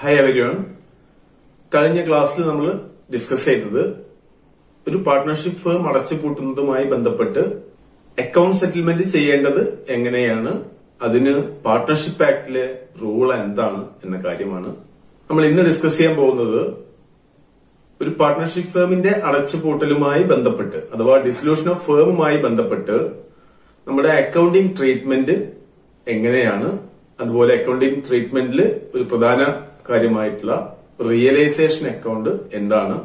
Hi everyone കഴിഞ്ഞ ക്ലാസ്സിൽ നമ്മൾ ഡിസ്കസ് ചെയ്തത് ഒരു പാർട്ട്ണർഷിപ്പ് ഫേം അടച്ചുപൂട്ടുന്നതുമായി ബന്ധപ്പെട്ട് അക്കൗണ്ട് സെറ്റിൽമെന്റ് ചെയ്യേണ്ടത് എങ്ങനെയാണ് അതിന് പാർട്ട്ണർഷിപ്പ് ആക്ടിലെ റൂൾ എന്താണ് എന്ന കാര്യമാണ് നമ്മൾ ഇന്ന് ഡിസ്കസ് ചെയ്യാൻ പോകുന്നത് ഒരു പാർട്ട്ണർഷിപ്പ് ഫേമിന്റെ അടച്ചുപൂട്ടലുമായി ബന്ധപ്പെട്ട് അഥവാ ഡിസൊല്യൂഷൻ ഓഫ് ഫേമുമായി ബന്ധപ്പെട്ട് നമ്മുടെ അക്കൗണ്ടിംഗ് ട്രീറ്റ്മെന്റ് എങ്ങനെയാണ് അതുപോലെ അക്കൗണ്ടിംഗ് ട്രീറ്റ്മെന്റിൽ ഒരു പ്രധാന കാര്യമായിട്ടുള്ള റിയലൈസേഷൻ അക്കൗണ്ട് എന്താണ്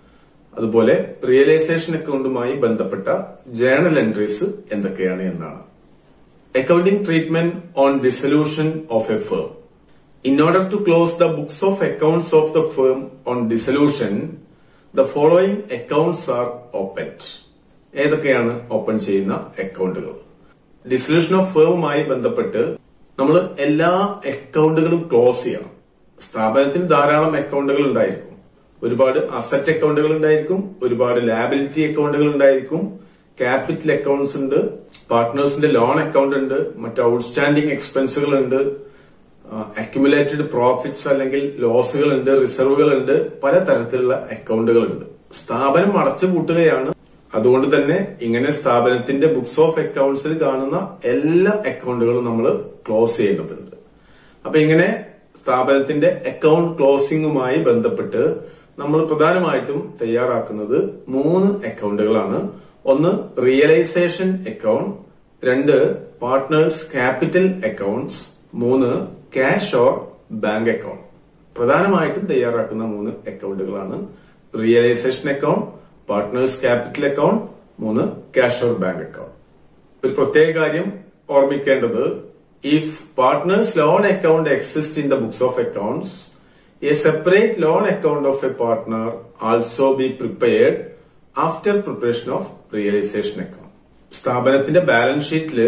അതുപോലെ റിയലൈസേഷൻ അക്കൗണ്ടുമായി ബന്ധപ്പെട്ട ജേണൽ എൻട്രീസ് എന്തൊക്കെയാണ് എന്നാണ് accounting treatment on dissolution of a firm In order to close the books of accounts of the firm on dissolution, the following accounts are opened. ഏതൊക്കെയാണ് ഓപ്പൺ ചെയ്യുന്ന അക്കൗണ്ടുകൾ dissolution of ഫേമുമായി ബന്ധപ്പെട്ട് നമ്മൾ എല്ലാ അക്കൗണ്ടുകളും ക്ലോസ് ചെയ്യണം സ്ഥാപനത്തിന് ധാരാളം അക്കൗണ്ടുകൾ ഉണ്ടായിരിക്കും ഒരുപാട് അസറ്റ് അക്കൗണ്ടുകൾ ഉണ്ടായിരിക്കും ഒരുപാട് ലാബിലിറ്റി അക്കൗണ്ടുകൾ ഉണ്ടായിരിക്കും ക്യാപിറ്റൽ അക്കൗണ്ട്സ് ഉണ്ട് പാർട്ട്നേഴ്സിന്റെ ലോൺ അക്കൗണ്ട് ഉണ്ട് മറ്റ് ഔട്ട്സ്റ്റാൻഡിംഗ് എക്സ്പെൻസുകൾ ഉണ്ട് അക്യുമുലേറ്റഡ് പ്രോഫിറ്റ്സ് അല്ലെങ്കിൽ ലോസുകൾ ഉണ്ട് റിസർവുകൾ ഉണ്ട് പല തരത്തിലുള്ള അക്കൗണ്ടുകൾ ഉണ്ട് സ്ഥാപനം അടച്ചുപൂട്ടുകയാണ് അതുകൊണ്ട് തന്നെ ഇങ്ങനെ സ്ഥാപനത്തിന്റെ ബുക്സ് ഓഫ് അക്കൗണ്ട്സിൽ കാണുന്ന എല്ലാ അക്കൗണ്ടുകളും നമ്മൾ ക്ലോസ് ചെയ്യേണ്ടതുണ്ട് അപ്പൊ ഇങ്ങനെ സ്ഥാപനത്തിന്റെ അക്കൗണ്ട് ക്ലോസിംഗുമായി ബന്ധപ്പെട്ട് നമ്മൾ പ്രധാനമായിട്ടും തയ്യാറാക്കുന്നത് മൂന്ന് അക്കൗണ്ടുകളാണ് ഒന്ന് റിയലൈസേഷൻ അക്കൗണ്ട് രണ്ട് പാർട്ട്നേഴ്സ് ക്യാപിറ്റൽ അക്കൗണ്ട്സ് മൂന്ന് ക്യാഷ് ഓർ ബാങ്ക് അക്കൗണ്ട് പ്രധാനമായിട്ടും തയ്യാറാക്കുന്ന മൂന്ന് അക്കൗണ്ടുകളാണ് realization account partners capital account മൂന്ന് ക്യാഷ് ഓർ ബാങ്ക് അക്കൗണ്ട് ഒരു പ്രത്യേക കാര്യം ഓർമ്മിക്കേണ്ടത് if partners loan account exist in the books of accounts a separate loan account of a partner also be prepared after preparation of realization account സ്ഥാപനത്തിന്റെ balance ഷീറ്റില്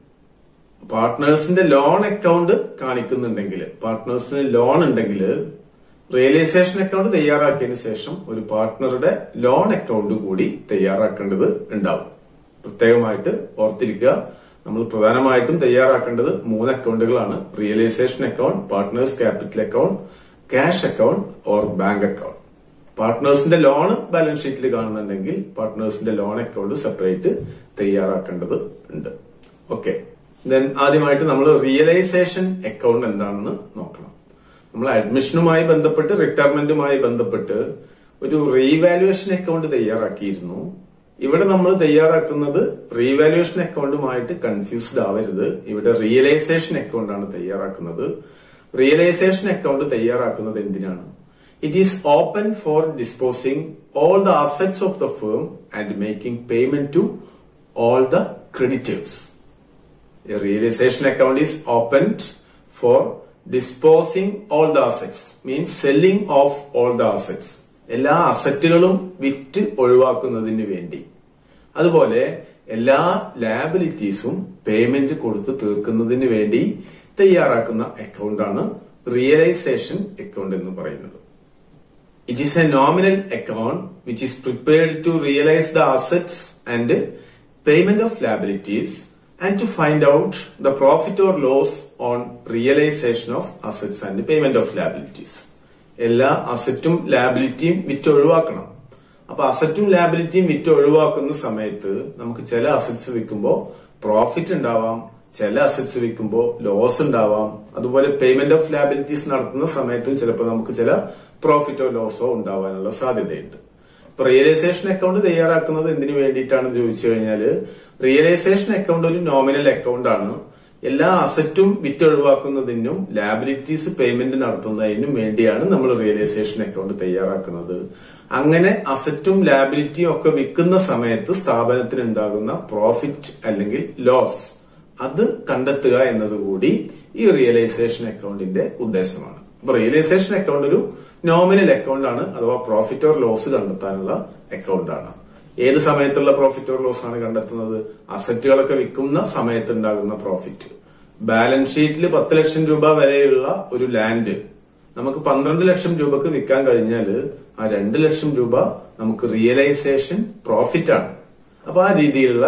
പാർട്ട്നേഴ്സിന്റെ loan account കാണിക്കുന്നുണ്ടെങ്കിൽ പാർട്ട്നേഴ്സിന് loan ഉണ്ടെങ്കിൽ റിയലൈസേഷൻ അക്കൗണ്ട് തയ്യാറാക്കിയതിനു ശേഷം ഒരു പാർട്ട്ണറുടെ loan account കൂടി തയ്യാറാക്കേണ്ടത് ഉണ്ടാവും പ്രത്യേകമായിട്ട് ഓർത്തിരിക്കുക നമ്മൾ പ്രധാനമായിട്ടും തയ്യാറാക്കേണ്ടത് മൂന്ന് അക്കൗണ്ടുകളാണ് realization account partners capital account cash account or bank account പാർട്ട്നേഴ്സിന്റെ ലോൺ ബാലൻസ് ഷീറ്റിൽ കാണുന്നുണ്ടെങ്കിൽ പാർട്ട്നേഴ്സിന്റെ ലോൺ അക്കൗണ്ട് സെപ്പറേറ്റ് തയ്യാറാക്കേണ്ടത് ഉണ്ട് ഓക്കെ ദെൻ ആദ്യമായിട്ട് നമ്മൾ റിയലൈസേഷൻ അക്കൗണ്ട് എന്താണെന്ന് നോക്കണം നമ്മൾ അഡ്മിഷനുമായി ബന്ധപ്പെട്ട് റിട്ടയർമെന്റുമായി ബന്ധപ്പെട്ട് ഒരു റീവാലുവേഷൻ അക്കൗണ്ട് തയ്യാറാക്കിയിരുന്നു ഇവിടെ നമ്മൾ തയ്യാറാക്കുന്നത് റീവാലുവേഷൻ അക്കൗണ്ടുമായിട്ട് കൺഫ്യൂസ്ഡ് ആവരുത് ഇവിടെ റിയലൈസേഷൻ അക്കൗണ്ട് ആണ് തയ്യാറാക്കുന്നത് റിയലൈസേഷൻ അക്കൗണ്ട് തയ്യാറാക്കുന്നത് എന്തിനാണ് it is open for disposing all the assets of the firm and making payment to all the creditors A realization account is opened for disposing all the assets, means selling off all the assets. എല്ലാ അസറ്റുകളും വിറ്റ് ഒഴിവാക്കുന്നതിന് വേണ്ടി അതുപോലെ എല്ലാ ലാബിലിറ്റീസും payment കൊടുത്ത് തീർക്കുന്നതിന് വേണ്ടി തയ്യാറാക്കുന്ന അക്കൗണ്ടാണ് realisation account എന്ന് പറയുന്നത് it is a nominal account which is prepared to realize the assets and payment of liabilities and to find out the profit or loss on realization of assets and payment of liabilities. എല്ലാ അസറ്റും ലാബിലിറ്റിയും വിറ്റ് ഒഴിവാക്കണം അപ്പൊ അസറ്റും ലാബിലിറ്റിയും വിറ്റ് ഒഴിവാക്കുന്ന സമയത്ത് നമുക്ക് ചില assets വിൽക്കുമ്പോൾ പ്രോഫിറ്റ് ഉണ്ടാവാം ചില അസറ്റ്സ് വിൽക്കുമ്പോൾ ലോസ് ഉണ്ടാവാം അതുപോലെ പേയ്മെന്റ് ഓഫ് ലാബിലിറ്റീസ് നടത്തുന്ന സമയത്തും ചിലപ്പോൾ നമുക്ക് ചില പ്രോഫിറ്റോ ലോസോ ഉണ്ടാവാനുള്ള സാധ്യതയുണ്ട് ഇപ്പൊ റിയലൈസേഷൻ അക്കൗണ്ട് തയ്യാറാക്കുന്നത് എന്തിനു വേണ്ടിയിട്ടാണ് ചോദിച്ചു കഴിഞ്ഞാല് റിയലൈസേഷൻ അക്കൗണ്ട് ഒരു നോമിനൽ അക്കൗണ്ട് ആണ് എല്ലാ അസറ്റും വിറ്റൊഴിവാക്കുന്നതിനും ലാബിലിറ്റീസ് പേയ്മെന്റ് നടത്തുന്നതിനും വേണ്ടിയാണ് നമ്മൾ റിയലൈസേഷൻ അക്കൗണ്ട് തയ്യാറാക്കുന്നത് അങ്ങനെ അസറ്റും ലാബിലിറ്റിയും ഒക്കെ വിൽക്കുന്ന സമയത്ത് സ്ഥാപനത്തിന് ഉണ്ടാകുന്ന പ്രോഫിറ്റ് അല്ലെങ്കിൽ ലോസ് അത് കണ്ടെത്തുക എന്നതുകൂടി ഈ റിയലൈസേഷൻ അക്കൗണ്ടിന്റെ ഉദ്ദേശമാണ് അപ്പൊ റിയലൈസേഷൻ അക്കൗണ്ട് ഒരു നോമിനൽ അക്കൗണ്ട് ആണ് അഥവാ പ്രോഫിറ്റ് ഓർ ലോസ് കണ്ടെത്താനുള്ള അക്കൗണ്ട് ആണ് ഏത് സമയത്തുള്ള പ്രോഫിറ്റ് ഓർ ലോസ് ആണ് കണ്ടെത്തുന്നത് അസറ്റുകളൊക്കെ വിൽക്കുന്ന സമയത്ത് ഉണ്ടാകുന്ന പ്രോഫിറ്റ് ബാലൻസ് ഷീറ്റിൽ പത്ത് ലക്ഷം രൂപ വരെയുള്ള ഒരു ലാൻഡ് നമുക്ക് പന്ത്രണ്ട് ലക്ഷം രൂപക്ക് വിൽക്കാൻ കഴിഞ്ഞാൽ ആ രണ്ട് ലക്ഷം രൂപ നമുക്ക് റിയലൈസേഷൻ പ്രോഫിറ്റ് ആണ് അപ്പൊ ആ രീതിയിലുള്ള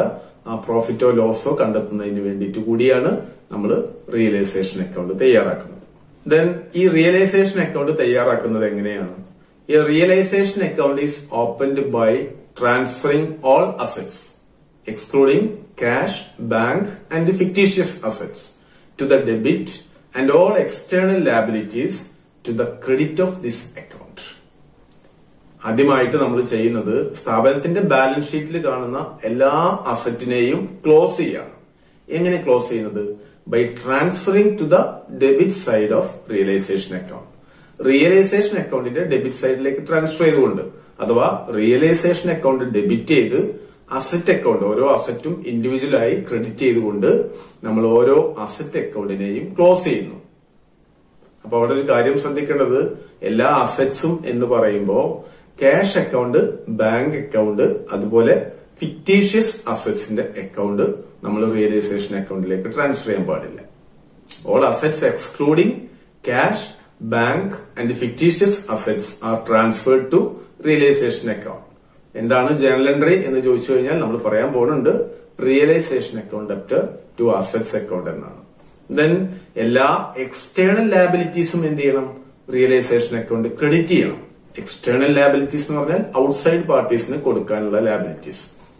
പ്രോഫിറ്റോ ലോസോ കണ്ടെത്തുന്നതിന് വേണ്ടിയിട്ട് കൂടിയാണ് നമ്മൾ റിയലൈസേഷൻ അക്കൗണ്ട് തയ്യാറാക്കുന്നത് ദെൻ ഈ റിയലൈസേഷൻ അക്കൗണ്ട് തയ്യാറാക്കുന്നത് എങ്ങനെയാണ് ഈ realization account is opened by transferring all assets excluding cash bank and fictitious assets to the debit and all external liabilities to the credit of this account ആദ്യമായിട്ട് നമ്മൾ ചെയ്യുന്നത് സ്ഥാപനത്തിന്റെ balance ഷീറ്റിൽ കാണുന്ന എല്ലാ അസറ്റിനെയും ക്ലോസ് ചെയ്യാണ് എങ്ങനെ ക്ലോസ് ചെയ്യുന്നത് by transferring to the debit side of realization account realisation അക്കൗണ്ടിന്റെ ഡെബിറ്റ് സൈഡിലേക്ക് ട്രാൻസ്ഫർ ചെയ്തുകൊണ്ട് അഥവാ റിയലൈസേഷൻ അക്കൗണ്ട് ഡെബിറ്റ് ചെയ്ത് അസറ്റ് അക്കൗണ്ട് ഓരോ അസറ്റും ഇൻഡിവിജ്വലായി ക്രെഡിറ്റ് ചെയ്തുകൊണ്ട് നമ്മൾ ഓരോ അസറ്റ് അക്കൗണ്ടിനെയും ക്ലോസ് ചെയ്യുന്നു അപ്പൊ അവിടെ ഒരു കാര്യം ശ്രദ്ധിക്കേണ്ടത് എല്ലാ അസറ്റ്സും എന്ന് പറയുമ്പോൾ ക്യാഷ് അക്കൗണ്ട് ബാങ്ക് അക്കൗണ്ട് അതുപോലെ ഫിക്ടീഷ്യസ് അസറ്റ്സിന്റെ അക്കൗണ്ട് നമ്മൾ റിയലൈസേഷൻ അക്കൗണ്ടിലേക്ക് ട്രാൻസ്ഫർ ചെയ്യാൻ പാടില്ല all assets excluding cash bank and fictitious assets are transferred to realisation account എന്താണ് ജേണൽ എൻട്രി എന്ന് ചോദിച്ചു കഴിഞ്ഞാൽ നമ്മൾ പറയാൻ പോകുന്നുണ്ട് realization account അപ്റ്റ് to assets account എന്നാണ് ദെൻ എല്ലാ എക്സ്റ്റേണൽ ലാബിലിറ്റീസും എന്ത് ചെയ്യണം റിയലൈസേഷൻ അക്കൗണ്ട് ക്രെഡിറ്റ് ചെയ്യണം എക്സ്റ്റേണൽ ലാബിലിറ്റീസ് എന്ന് പറഞ്ഞാൽ ഔട്ട്സൈഡ് പാർട്ടീസിന് കൊടുക്കാനുള്ള liabilities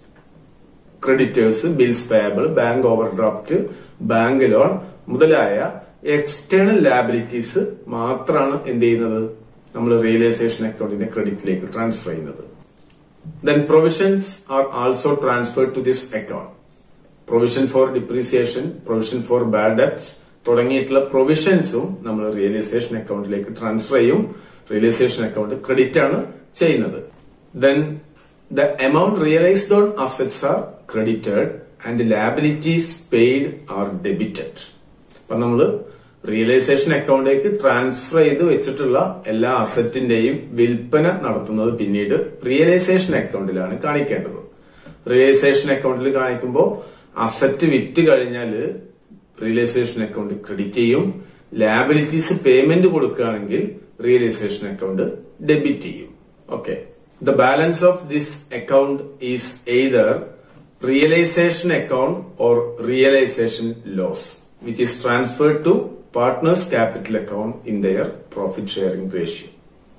creditors bills payable bank over draft bank loan മുതലായ എക്സ്റ്റേണൽ ലാബിലിറ്റീസ് മാത്രമാണ് എന്ത് ചെയ്യുന്നത് നമ്മൾ റിയലൈസേഷൻ അക്കൗണ്ടിന്റെ ക്രെഡിറ്റിലേക്ക് ട്രാൻസ്ഫർ ചെയ്യുന്നത് then provisions are also transferred to this account provision for depreciation provision for bad debts തുടങ്ങിയിട്ടുള്ള പ്രൊവിഷൻസും നമ്മൾ റിയലൈസേഷൻ അക്കൗണ്ടിലേക്ക് ട്രാൻസ്ഫർ ചെയ്യും റിയലൈസേഷൻ അക്കൗണ്ട് ക്രെഡിറ്റ് ആണ് ചെയ്യുന്നത് then the amount realized on assets are credited and liabilities paid are debited അപ്പൊ നമ്മള് realisation അക്കൗണ്ടിലേക്ക് ട്രാൻസ്ഫർ ചെയ്ത് വെച്ചിട്ടുള്ള എല്ലാ അസറ്റിന്റെയും വിൽപ്പന നടത്തുന്നത് പിന്നീട് റിയലൈസേഷൻ അക്കൗണ്ടിലാണ് കാണിക്കേണ്ടത് റിയലൈസേഷൻ അക്കൗണ്ടിൽ കാണിക്കുമ്പോൾ അസറ്റ് വിറ്റ് കഴിഞ്ഞാൽ റിയലൈസേഷൻ അക്കൗണ്ട് ക്രെഡിറ്റ് ചെയ്യും ലാബിലിറ്റീസ് പേയ്മെന്റ് കൊടുക്കുകയാണെങ്കിൽ റിയലൈസേഷൻ അക്കൗണ്ട് ഡെബിറ്റ് ചെയ്യും okay the balance of this account is either realization account or realization loss which is transferred to partners capital account in their profit sharing ratio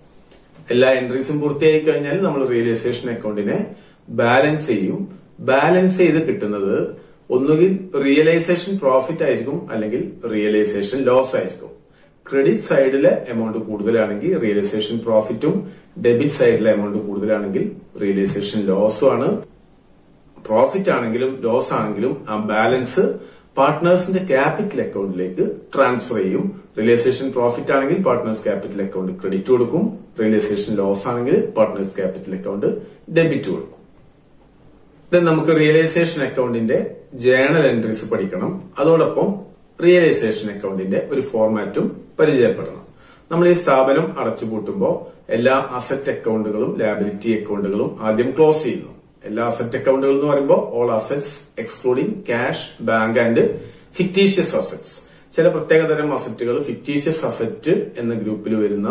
എല്ലാ എൻട്രീസും പൂർത്തിയായി കഴിഞ്ഞാൽ നമ്മൾ realisation അക്കൗണ്ടിനെ balance ചെയ്യും balance ചെയ്ത് കിട്ടുന്നത് ഒന്നുകിൽ റിയലൈസേഷൻ പ്രോഫിറ്റ് ആയിരിക്കും അല്ലെങ്കിൽ റിയലൈസേഷൻ ലോസ് ആയിരിക്കും ക്രെഡിറ്റ് സൈഡിലെ എമൗണ്ട് കൂടുതലാണെങ്കിൽ റിയലൈസേഷൻ പ്രോഫിറ്റും ഡെബിറ്റ് സൈഡിലെ എമൗണ്ട് കൂടുതലാണെങ്കിൽ റിയലൈസേഷൻ ലോസും ആണ് പ്രോഫിറ്റ് ആണെങ്കിലും ലോസ് ആണെങ്കിലും ആ ബാലൻസ് പാർട്ട്നേഴ്സിന്റെ ക്യാപിറ്റൽ അക്കൗണ്ടിലേക്ക് ട്രാൻസ്ഫർ ചെയ്യും റിയലൈസേഷൻ പ്രോഫിറ്റ് ആണെങ്കിൽ പാർട്ട്നേഴ്സ് ക്യാപിറ്റൽ അക്കൗണ്ട് ക്രെഡിറ്റ് കൊടുക്കും റിയലൈസേഷൻ ലോസ് ആണെങ്കിൽ പാർട്ട്നേഴ്സ് ക്യാപിറ്റൽ അക്കൗണ്ട് ഡെബിറ്റ് കൊടുക്കും ദെൻ നമുക്ക് റിയലൈസേഷൻ അക്കൗണ്ടിന്റെ ജേണൽ എൻട്രീസ് പഠിക്കണം അതോടൊപ്പം റിയലൈസേഷൻ അക്കൗണ്ടിന്റെ ഒരു ഫോർമാറ്റും പരിചയപ്പെടണം നമ്മൾ ഈ സ്ഥാപനം അടച്ചുപൂട്ടുമ്പോൾ എല്ലാ അസറ്റ് അക്കൗണ്ടുകളും ലാബിലിറ്റി അക്കൗണ്ടുകളും ആദ്യം ക്ലോസ് ചെയ്യുന്നു എല്ലാ അസറ്റ് അക്കൗണ്ടുകൾ എന്ന് പറയുമ്പോൾ all assets excluding cash bank and fictitious assets ചില പ്രത്യേകതരം അസറ്റുകൾ ഫിക്ടീഷ്യസ് അസറ്റ് എന്ന ഗ്രൂപ്പിൽ വരുന്ന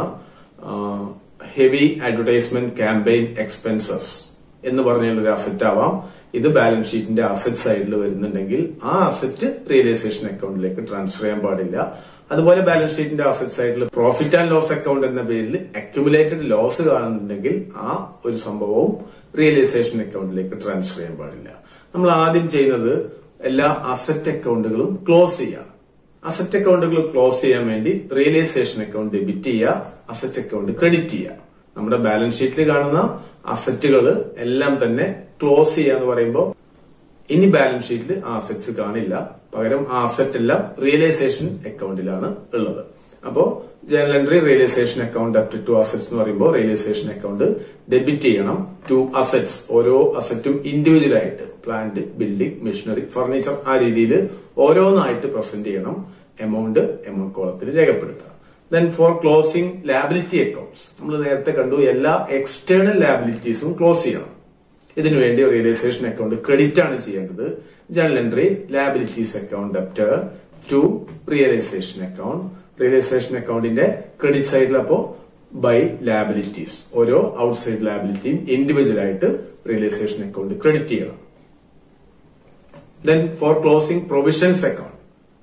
ഹെവി അഡ്വർടൈസ്മെന്റ് ക്യാമ്പയിൻ എക്സ്പെൻസസ് എന്ന് പറഞ്ഞുള്ള ഒരു അസറ്റ് ആവാം ഇത് ബാലൻസ് ഷീറ്റിന്റെ അസറ്റ് സൈഡിൽ വരുന്നുണ്ടെങ്കിൽ ആ അസറ്റ് റിയലൈസേഷൻ അക്കൗണ്ടിലേക്ക് ട്രാൻസ്ഫർ ചെയ്യാൻ പാടില്ല അതുപോലെ ബാലൻസ് ഷീറ്റിന്റെ അസറ്റ് സൈഡിൽ പ്രോഫിറ്റ് ആൻഡ് ലോസ് അക്കൗണ്ട് എന്ന പേരിൽ അക്യുമുലേറ്റഡ് ലോസ് കാണുന്നുണ്ടെങ്കിൽ ആ ഒരു സംഭവവും റിയലൈസേഷൻ അക്കൗണ്ടിലേക്ക് ട്രാൻസ്ഫർ ചെയ്യാൻ പാടില്ല നമ്മൾ ആദ്യം ചെയ്യുന്നത് എല്ലാ അസറ്റ് അക്കൗണ്ടുകളും ക്ലോസ് ചെയ്യാണ് അസറ്റ് അക്കൗണ്ടുകൾ ക്ലോസ് ചെയ്യാൻ വേണ്ടി റിയലൈസേഷൻ അക്കൗണ്ട് ഡെബിറ്റ് ചെയ്യുക അസറ്റ് അക്കൗണ്ട് ക്രെഡിറ്റ് ചെയ്യുക നമ്മുടെ ബാലൻസ് ഷീറ്റിൽ കാണുന്ന അസറ്റുകൾ എല്ലാം തന്നെ ക്ലോസ് ചെയ്യുക എന്ന് പറയുമ്പോൾ ഇനി ബാലൻസ് ഷീറ്റിൽ ആ അസറ്റ്സ് കാണില്ല പകരം ആ അസറ്റ് എല്ലാം റിയലൈസേഷൻ അക്കൗണ്ടിലാണ് ഉള്ളത് അപ്പോ general entry realisation account up to assets എന്ന് പറയുമ്പോൾ റിയലൈസേഷൻ അക്കൗണ്ട് ഡെബിറ്റ് ചെയ്യണം ടു അസറ്റ്സ് ഓരോ അസറ്റും ഇൻഡിവിജ്വൽ ആയിട്ട് പ്ലാന്റ് ബിൽഡിംഗ് മെഷീനറി ഫർണിച്ചർ ആ രീതിയിൽ ഓരോന്നായിട്ട് പ്രസന്റ് ചെയ്യണം എമൗണ്ട് എമൗണ്ട് കോളത്തിൽ രേഖപ്പെടുത്തുക then for closing liability accounts നമ്മൾ നേരത്തെ കണ്ടു എല്ലാ എക്സ്റ്റേണൽ ലാബിലിറ്റീസും ക്ലോസ് ചെയ്യണം ഇതിനുവേണ്ടി റിയലൈസേഷൻ അക്കൗണ്ട് ക്രെഡിറ്റ് ആണ് ചെയ്യേണ്ടത് general entry liabilities account അപ്റ്റ് to realisation account realisation അക്കൗണ്ടിന്റെ ക്രെഡിറ്റ് സൈഡിൽ അപ്പോ ബൈ ലാബിലിറ്റീസ് ഓരോ ഔട്ട്സൈഡ് ലാബിലിറ്റിയും ഇൻഡിവിജ്വൽ ആയിട്ട് റിയലൈസേഷൻ അക്കൗണ്ട് ക്രെഡിറ്റ് ചെയ്യണം then for closing provisions account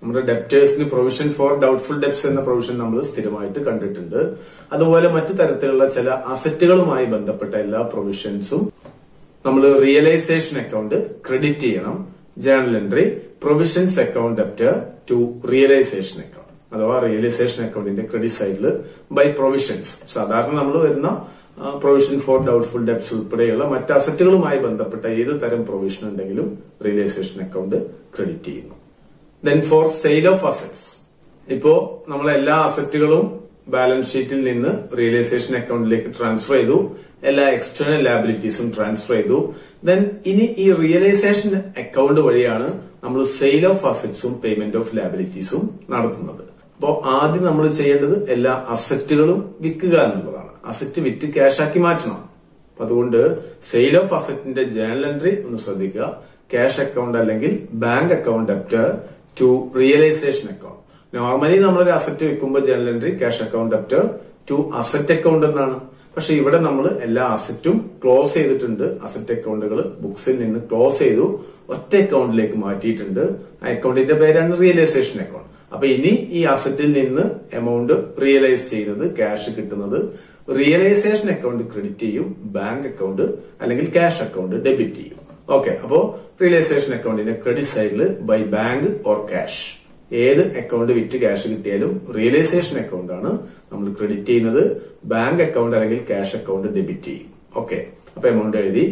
നമ്മുടെ ഡെപ്റ്റേഴ്സിന് പ്രൊവിഷൻ ഫോർ ഡൗട്ട്ഫുൾ ഡെപ്സ് എന്ന പ്രൊവിഷൻ നമ്മൾ സ്ഥിരമായിട്ട് കണ്ടിട്ടുണ്ട് അതുപോലെ മറ്റു തരത്തിലുള്ള ചില അസറ്റുകളുമായി ബന്ധപ്പെട്ട എല്ലാ പ്രൊവിഷൻസും നമ്മൾ റിയലൈസേഷൻ അക്കൗണ്ട് ക്രെഡിറ്റ് ചെയ്യണം journal entry provisions account debtor to realisation account അഥവാ റിയലൈസേഷൻ അക്കൗണ്ടിന്റെ ക്രെഡിറ്റ് സൈഡിൽ ബൈ പ്രൊവിഷൻസ് സാധാരണ നമ്മൾ വരുന്ന പ്രൊവിഷൻ ഫോർ ഡൗട്ട്ഫുൾ ഡെപ്സ് ഉൾപ്പെടെയുള്ള മറ്റ് അസറ്റുകളുമായി ബന്ധപ്പെട്ട ഏത് തരം പ്രൊവിഷൻ ഉണ്ടെങ്കിലും റിയലൈസേഷൻ അക്കൗണ്ട് ക്രെഡിറ്റ് ചെയ്യുന്നു then for sale of assets ഇപ്പോ നമ്മൾ എല്ലാ അസറ്റുകളും ബാലൻസ് ഷീറ്റിൽ നിന്ന് റിയലൈസേഷൻ അക്കൗണ്ടിലേക്ക് ട്രാൻസ്ഫർ ചെയ്തു എല്ലാ എക്സ്റ്റേണൽ ലാബിലിറ്റീസും ട്രാൻസ്ഫർ ചെയ്തു ദെൻ ഇനി ഈ റിയലൈസേഷൻ അക്കൗണ്ട് വഴിയാണ് നമ്മൾ സെയിൽ ഓഫ് അസറ്റ്സും പേയ്മെന്റ് ഓഫ് ലാബിലിറ്റീസും നടത്തുന്നത് അപ്പോൾ ആദ്യം നമ്മൾ ചെയ്യേണ്ടത് എല്ലാ അസറ്റുകളും വിൽക്കുക എന്നുള്ളതാണ് അസറ്റ് വിറ്റ് ക്യാഷ് ആക്കി മാറ്റണം അപ്പൊ അതുകൊണ്ട് സെയിൽ ഓഫ് അസറ്റിന്റെ ജേണൽ എൻട്രി ഒന്ന് ശ്രദ്ധിക്കുക ക്യാഷ് അക്കൗണ്ട് അല്ലെങ്കിൽ bank account debtor to realisation account normally നമ്മളൊരു അസറ്റ് വെക്കുമ്പോൾ journal entry cash account debtor to asset account എന്നാണ് പക്ഷെ ഇവിടെ നമ്മൾ എല്ലാ അസറ്റും ക്ലോസ് ചെയ്തിട്ടുണ്ട് അസറ്റ് അക്കൗണ്ടുകൾ ബുക്സിൽ നിന്ന് ക്ലോസ് ചെയ്തു ഒറ്റ അക്കൗണ്ടിലേക്ക് മാറ്റിയിട്ടുണ്ട് ആ അക്കൗണ്ടിന്റെ പേരാണ് റിയലൈസേഷൻ അക്കൗണ്ട് അപ്പൊ ഇനി ഈ അസറ്റിൽ നിന്ന് എമൗണ്ട് റിയലൈസ് ചെയ്യുന്നത് ക്യാഷ് കിട്ടുന്നത് റിയലൈസേഷൻ അക്കൗണ്ട് ക്രെഡിറ്റ് ചെയ്യും ബാങ്ക് അക്കൗണ്ട് അല്ലെങ്കിൽ ക്യാഷ് അക്കൗണ്ട് ഡെബിറ്റ് ചെയ്യും ഓക്കെ അപ്പോ റിയലൈസേഷൻ അക്കൗണ്ടിന്റെ ക്രെഡിറ്റ് സൈഡിൽ ബൈ ബാങ്ക് ഓർ ക്യാഷ് ഏത് അക്കൗണ്ട് വിറ്റ് ക്യാഷ് കിട്ടിയാലും റിയലൈസേഷൻ അക്കൗണ്ട് ആണ് നമ്മൾ ക്രെഡിറ്റ് ചെയ്യുന്നത് ബാങ്ക് അക്കൗണ്ട് അല്ലെങ്കിൽ ക്യാഷ് അക്കൗണ്ട് ഡെബിറ്റ് ചെയ്യും ഓക്കെ അപ്പൊ എമൗണ്ട് എഴുതി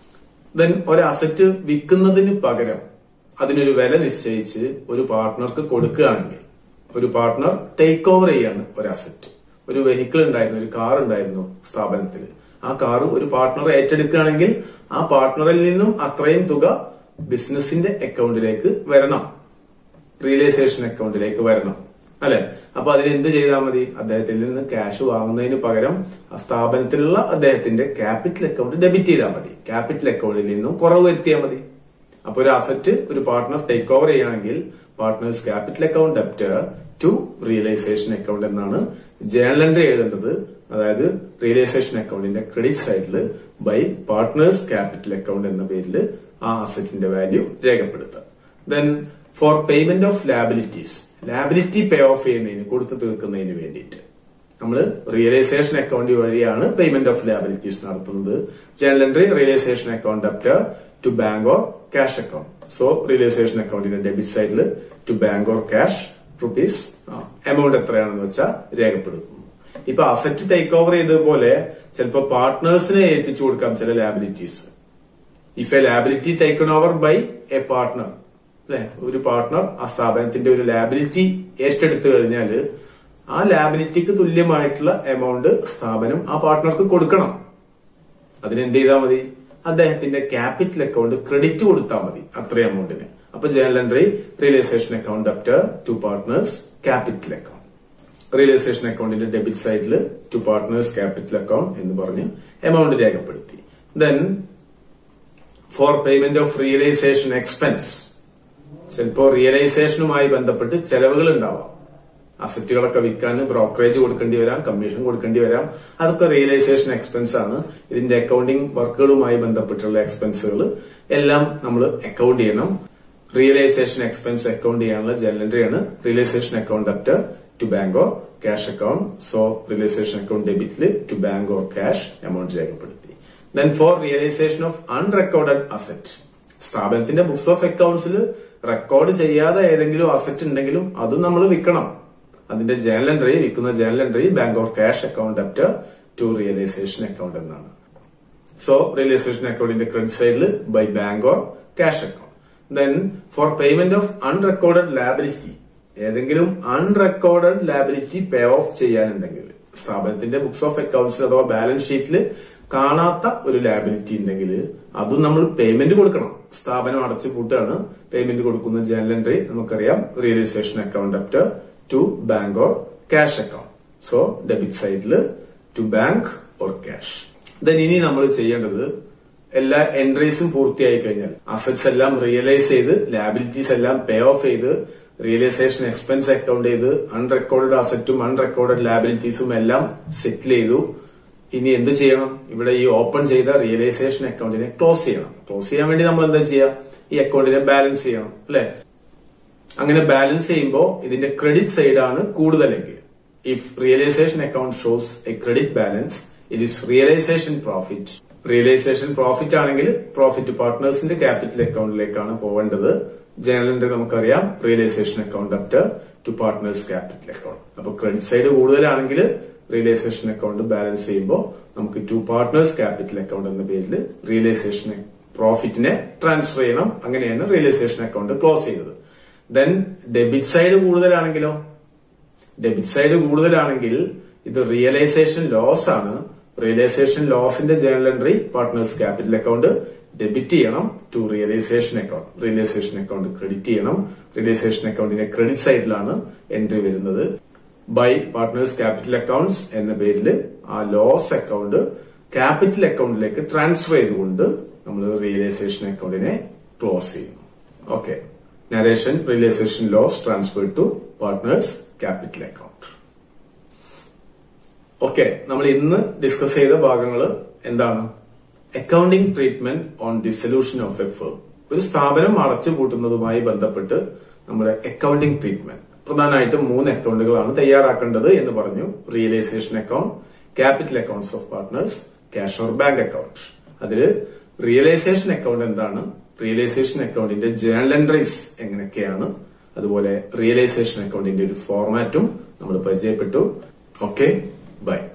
ദെൻ ഒരു അസറ്റ് വിൽക്കുന്നതിന് പകരം അതിനൊരു വില നിശ്ചയിച്ച് ഒരു പാർട്ട്ണർക്ക് കൊടുക്കുകയാണെങ്കിൽ ഒരു പാർട്ട്ണർ ടേക്ക് ഓവർ ചെയ്യാണ് ഒരു അസറ്റ് ഒരു വെഹിക്കിൾ ഉണ്ടായിരുന്നു ഒരു കാർ ഉണ്ടായിരുന്നു സ്ഥാപനത്തിൽ ആ കാർ ഒരു പാർട്ട്ണർ ഏറ്റെടുക്കുകയാണെങ്കിൽ ആ പാർട്ട്ണറിൽ നിന്നും അത്രയും തുക ബിസിനസിന്റെ അക്കൗണ്ടിലേക്ക് വരണം റിയലൈസേഷൻ അക്കൗണ്ടിലേക്ക് വരണം അല്ലെ അപ്പൊ അതിന് എന്ത് ചെയ്താൽ മതി അദ്ദേഹത്തിൽ നിന്ന് ക്യാഷ് വാങ്ങുന്നതിന് പകരം ആ സ്ഥാപനത്തിലുള്ള അദ്ദേഹത്തിന്റെ ക്യാപിറ്റൽ അക്കൗണ്ട് ഡെബിറ്റ് ചെയ്താൽ മതി ക്യാപിറ്റൽ അക്കൗണ്ടിൽ നിന്നും കുറവ് വരുത്തിയാൽ മതി അപ്പൊ ഒരു അസറ്റ് ഒരു പാർട്ട്ണർ ടേക്ക് ഓവർ ചെയ്യുകയാണെങ്കിൽ partners capital account debtor to realisation account എന്നാണ് ജേണൽ എൻട്രി എഴുതേണ്ടത് അതായത് റിയലൈസേഷൻ അക്കൗണ്ടിന്റെ ക്രെഡിറ്റ് സൈഡിൽ ബൈ പാർട്ട്നേഴ്സ് ക്യാപിറ്റൽ അക്കൗണ്ട് എന്ന പേരിൽ ആ അസറ്റിന്റെ വാല്യൂ രേഖപ്പെടുത്തുക then for payment of liabilities liability pay off ചെയ്യുന്നതിന് കൊടുത്തു തീർക്കുന്നതിന് വേണ്ടിയിട്ട് നമ്മൾ റിയലൈസേഷൻ അക്കൗണ്ട് വഴിയാണ് പേയ്മെന്റ് ഓഫ് ലാബിലിറ്റീസ് നടത്തുന്നത് journal entry realisation account debtor to bank or cash account so realisation അക്കൗണ്ടിന്റെ ഡെബിറ്റ് സൈഡിൽ to bank or cash rupees amount എത്രയാണെന്ന് വെച്ചാൽ രേഖപ്പെടുത്തുന്നു ഇപ്പൊ അസറ്റ് ടേക്ക് ഓവർ ചെയ്തതുപോലെ ചിലപ്പോൾ പാർട്ട്നേഴ്സിനെ ഏൽപ്പിച്ചു കൊടുക്കാം ചില liabilities if a liability taken over by a partner അല്ലെ ഒരു പാർട്ട്ണർ ആ സ്ഥാപനത്തിന്റെ ഒരു ലാബിലിറ്റി ഏറ്റെടുത്തു കഴിഞ്ഞാൽ ആ ലാബിലിറ്റിക്ക് തുല്യമായിട്ടുള്ള എമൗണ്ട് സ്ഥാപനം ആ പാർട്ട്ണർക്ക് കൊടുക്കണം അതിനെന്ത് ചെയ്താൽ മതി അദ്ദേഹത്തിന്റെ ക്യാപിറ്റൽ അക്കൗണ്ട് ക്രെഡിറ്റ് കൊടുത്താൽ മതി അത്രയും എമൗണ്ടിന് അപ്പൊ journal entry realisation account debtor to partners capital account realisation അക്കൗണ്ടിന്റെ ഡെബിറ്റ് സൈഡിൽ ടു പാർട്ട്നേഴ്സ് ക്യാപിറ്റൽ അക്കൗണ്ട് എന്ന് പറഞ്ഞ് എമൗണ്ട് രേഖപ്പെടുത്തി then for payment of realisation expense ചിലപ്പോ റിയലൈസേഷനുമായി ബന്ധപ്പെട്ട് ചെലവുകൾ ഉണ്ടാവാം അസറ്റുകളൊക്കെ വിൽക്കാൻ ബ്രോക്കറേജ് കൊടുക്കേണ്ടി വരാം കമ്മീഷൻ കൊടുക്കേണ്ടി വരാം അതൊക്കെ റിയലൈസേഷൻ എക്സ്പെൻസ് ആണ് ഇതിന്റെ അക്കൗണ്ടിംഗ് വർക്കുകളുമായി ബന്ധപ്പെട്ടുള്ള എക്സ്പെൻസുകൾ എല്ലാം നമ്മൾ അക്കൗണ്ട് ചെയ്യണം റിയലൈസേഷൻ എക്സ്പെൻസ് അക്കൗണ്ട് ചെയ്യാനുള്ള ജനറൽ എൻട്രി ആണ് realisation account അപ്റ്റ് to bank or cash account so realisation account ഡെബിറ്റിൽ to bank or cash amount രേഖപ്പെടുത്തി then for realisation of unrecorded asset സ്ഥാപനത്തിന്റെ ബുക്സ് ഓഫ് അക്കൗണ്ട്സിൽ റെക്കോർഡ് ചെയ്യാതെ ഏതെങ്കിലും അസറ്റ് ഉണ്ടെങ്കിലും അതും നമ്മൾ വിൽക്കണം അതിന്റെ ജേണൽ എൻട്രി വിൽക്കുന്ന journal entry bank or cash account അപ്റ്റ് to realisation account എന്നാണ് സോ റിയലൈസേഷൻ അക്കൗണ്ടിന്റെ ക്രെഡിറ്റ് സൈഡിൽ by bank or cash account then for payment of unrecorded liability ഏതെങ്കിലും അൺറെക്കോർഡഡ് ലാബിലിറ്റി പേ ഓഫ് ചെയ്യാനുണ്ടെങ്കിൽ സ്ഥാപനത്തിന്റെ ബുക്സ് ഓഫ് അക്കൗണ്ട്സിൽ അഥവാ balance ഷീറ്റിൽ കാണാത്ത ഒരു ലാബിലിറ്റി ഉണ്ടെങ്കിൽ അതും നമ്മൾ പേയ്മെന്റ് കൊടുക്കണം സ്ഥാപനം അടച്ചു പൂട്ടാണ് പേയ്മെന്റ് കൊടുക്കുന്ന ജേണൽ എൻട്രി നമുക്കറിയാം realisation account അപ്റ്റ് to bank or cash account so debit സൈഡിൽ to bank or cash then ഇനി നമ്മൾ ചെയ്യേണ്ടത് എല്ലാ എൻട്രീസും പൂർത്തിയായി കഴിഞ്ഞാൽ അസറ്റ്സ് എല്ലാം റിയലൈസ് ചെയ്ത് ലാബിലിറ്റീസ് എല്ലാം പേ ഓഫ് ചെയ്ത് റിയലൈസേഷൻ എക്സ്പെൻസ് അക്കൗണ്ട് ചെയ്ത് അൺറെക്കോർഡഡ് അസറ്റും അൺറെക്കോർഡഡ് ലാബിലിറ്റീസും എല്ലാം സെറ്റിൽ ചെയ്തു ഇനി എന്ത് ചെയ്യണം ഇവിടെ ഈ ഓപ്പൺ ചെയ്ത റിയലൈസേഷൻ അക്കൗണ്ടിനെ ക്ലോസ് ചെയ്യണം ക്ലോസ് ചെയ്യാൻ വേണ്ടി നമ്മൾ എന്താ ചെയ്യുക ഈ അക്കൗണ്ടിനെ ബാലൻസ് ചെയ്യണം അല്ലെ അങ്ങനെ ബാലൻസ് ചെയ്യുമ്പോൾ ഇതിന്റെ ക്രെഡിറ്റ് സൈഡാണ് കൂടുതലെങ്കിൽ if realisation account shows a credit balance it is realisation profit realisation profit ആണെങ്കിൽ പ്രോഫിറ്റ് പാർട്ട്നേഴ്സിന്റെ ക്യാപിറ്റൽ അക്കൗണ്ടിലേക്കാണ് പോവേണ്ടത് ജനറൽ എൻട്രി നമുക്കറിയാം realisation account up to partners capital account അപ്പൊ ക്രെഡിറ്റ് സൈഡ് കൂടുതലാണെങ്കിൽ റിയലൈസേഷൻ അക്കൗണ്ട് ബാലൻസ് ചെയ്യുമ്പോൾ നമുക്ക് ടു പാർട്ട്നേഴ്സ് ക്യാപിറ്റൽ അക്കൗണ്ട് എന്ന പേരിൽ റിയലൈസേഷൻ പ്രോഫിറ്റിനെ ട്രാൻസ്ഫർ ചെയ്യണം അങ്ങനെയാണ് റിയലൈസേഷൻ അക്കൗണ്ട് ക്ലോസ് ചെയ്തത് ദെൻ ഡെബിറ്റ് സൈഡ് കൂടുതലാണെങ്കിലോ ഡെബിറ്റ് സൈഡ് കൂടുതലാണെങ്കിൽ ഇത് റിയലൈസേഷൻ ലോസ് ആണ് റിയലൈസേഷൻ ലോസിന്റെ journal entry partners capital account debit ചെയ്യണം to realisation account realisation account credit ചെയ്യണം റിയലൈസേഷൻ അക്കൗണ്ടിന്റെ ക്രെഡിറ്റ് സൈഡിലാണ് എൻട്രി വരുന്നത് ബൈ പാർട്ട്നേഴ്സ് ക്യാപിറ്റൽ അക്കൗണ്ട്സ് എന്ന പേരിൽ ആ ലോസ് അക്കൗണ്ട് ക്യാപിറ്റൽ അക്കൗണ്ടിലേക്ക് ട്രാൻസ്ഫർ ചെയ്തുകൊണ്ട് നമ്മൾ റിയലൈസേഷൻ അക്കൗണ്ടിനെ ക്ലോസ് ചെയ്യുന്നു okay narration realisation loss transfer to partners capital account okay നമ്മൾ ഇന്ന് ഡിസ്കസ് ചെയ്ത ഭാഗങ്ങൾ എന്താണ് accounting treatment on dissolution of a firm ഒരു സ്ഥാപനം അടച്ചുപൂട്ടുന്നതുമായി ബന്ധപ്പെട്ട് നമ്മുടെ അക്കൗണ്ടിംഗ് ട്രീറ്റ്മെന്റ് പ്രധാനമായിട്ടും മൂന്ന് അക്കൗണ്ടുകളാണ് തയ്യാറാക്കേണ്ടത് എന്ന് പറഞ്ഞു realisation account capital accounts of partners cash or bank account അതിൽ റിയലൈസേഷൻ അക്കൗണ്ട് എന്താണ് റിയലൈസേഷൻ അക്കൗണ്ടിന്റെ ജേണൽ എൻട്രീസ് എങ്ങനെയൊക്കെയാണ് അതുപോലെ റിയലൈസേഷൻ അക്കൗണ്ടിന്റെ ഒരു ഫോർമാറ്റും നമ്മൾ പരിചയപ്പെട്ടു ഓക്കെ ബൈ